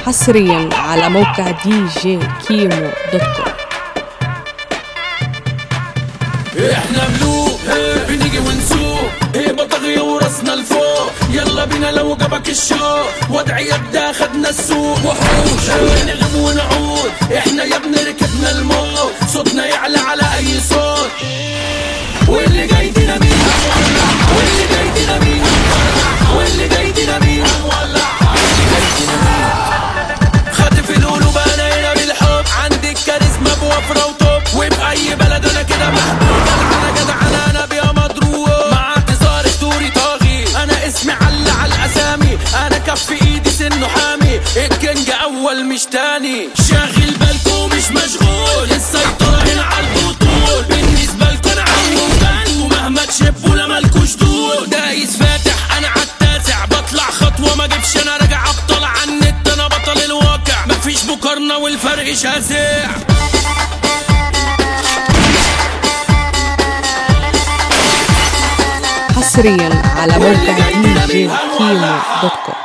حصريا على موقع دي جي كيمو دوت كوم احنا ملوك بنيجي ونسوق هيبة طاغية وراسنا لفوق يلا بينا لو جابك الشوق وضعي يبدا خدنا السوق وحوش نغم ونعود احنا يا ابني ركبنا الموت صوتنا يعلى على اي صوت واللي جاي ديناميت واللي جاي ديناميت واللي جاي ديناميت واللي جاي ديناميت خاطف القلوب انا هنا بالحب عندي الكاريزما بوفرة وتوب وبأي بلد انا كده محبوب انا جدع انا انا بيها مضروب مع اعتذار اسطوري طاغي انا اسمي على على الاسامي انا كف ايدي سنه حامي الكينج اول مش تاني شاغل بالكو مش مشغول السيطرة هنا على البطول بالنسبة لكم انا عمو انتوا مهما تشبوا لا مالكوش دول دايس فاتح انا عالتاسع بطلع خطوة ما اجيبش انا راجع ابطال عن النت انا بطل الواقع مفيش مقارنة والفرق شاسع حصريا على موقع دي جي كيمو دوت كوم